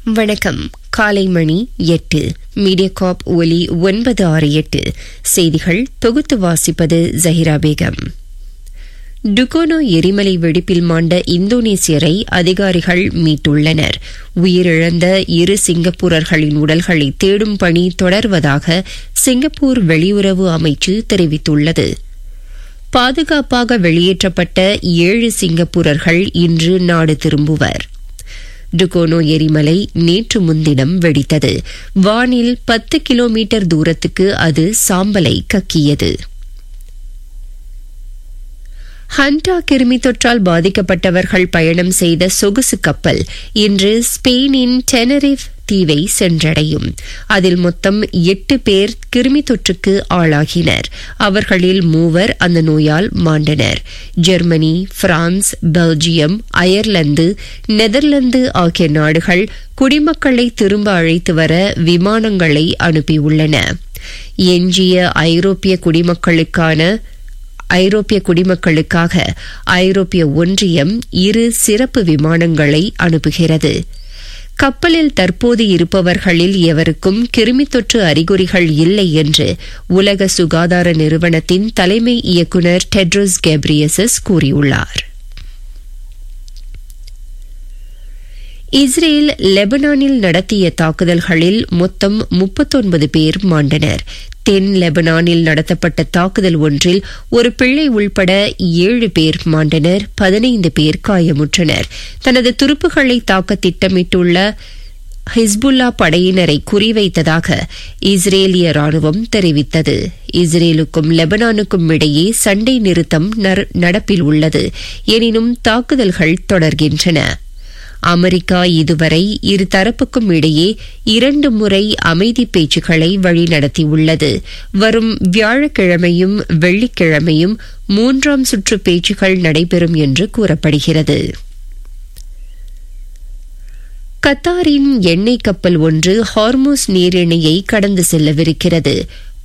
வணக்கம் காலை மணி எட்டு மீடியாகாப் ஒலி ஒன்பது ஆறு எட்டு செய்திகள் தொகுத்து வாசிப்பது ஜஹிரா பேகம் டுகோனோ எரிமலை வெடிப்பில் மாண்ட இந்தோனேசியரை அதிகாரிகள் மீட்டுள்ளனர் உயிரிழந்த இரு சிங்கப்பூரர்களின் உடல்களை தேடும் பணி தொடர்வதாக சிங்கப்பூர் வெளியுறவு அமைச்சு தெரிவித்துள்ளது பாதுகாப்பாக வெளியேற்றப்பட்ட ஏழு சிங்கப்பூரர்கள் இன்று நாடு திரும்புவர் டுகோனோ எரிமலை நேற்று முன்தினம் வெடித்தது வானில் பத்து கிலோமீட்டர் தூரத்துக்கு அது சாம்பலை கக்கியது ஹண்டா கிருமி தொற்றால் பாதிக்கப்பட்டவர்கள் பயணம் செய்த சொகுசு கப்பல் இன்று ஸ்பெயினின் டெனரிஃப் தீவை சென்றடையும் அதில் மொத்தம் எட்டு பேர் கிருமி தொற்றுக்கு ஆளாகினர் அவர்களில் மூவர் அந்த நோயால் மாண்டனர் Germany France Belgium Ireland Netherlands ஆகிய நாடுகள் குடிமக்களை திரும்ப அழைத்து வர விமானங்களை அனுப்பியுள்ளன எஞ்சிய ஐரோப்பிய குடிமக்களுக்கான ஐரோப்பிய குடிமக்களுக்காக ஐரோப்பிய ஒன்றியம் இரு சிறப்பு விமானங்களை அனுப்புகிறது கப்பலில் தற்போது இருப்பவர்களில் எவருக்கும் கிருமித் தொற்று அறிகுறிகள் இல்லை என்று உலக சுகாதார நிறுவனத்தின் தலைமை இயக்குநர் டெட்ரோஸ் கெப்ரியசஸ் கூறியுள்ளார் இஸ்ரேல் லெபனானில் நடத்திய தாக்குதல்களில் மொத்தம் முப்பத்தொன்பது பேர் மாண்டனர் தென் லெபனானில் நடத்தப்பட்ட தாக்குதல் ஒன்றில் ஒரு பிள்ளை உள்பட ஏழு பேர் மாண்டனர் பதினைந்து பேர் காயமுற்றனர் தனது துருப்புகளை தாக்க திட்டமிட்டுள்ள ஹிஸ்புல்லா படையினரை குறிவைத்ததாக இஸ்ரேலிய ராணுவம் தெரிவித்தது இஸ்ரேலுக்கும் லெபனானுக்கும் இடையே சண்டை நிறுத்தம் நடப்பில் உள்ளது எனினும் தாக்குதல்கள் தொடர்கின்றன அமெரிக்கா இதுவரை இருதரப்புக்கும் இடையே இரண்டு முறை அமைதி பேச்சுக்களை வழிநடத்தியுள்ளது வரும் வியாழக்கிழமையும் வெள்ளிக்கிழமையும் மூன்றாம் சுற்று பேச்சுக்கள் நடைபெறும் என்று கூறப்படுகிறது கத்தாரின் எண்ணெய் கப்பல் ஒன்று ஹார்மோஸ் நீரிணையை கடந்து செல்லவிருக்கிறது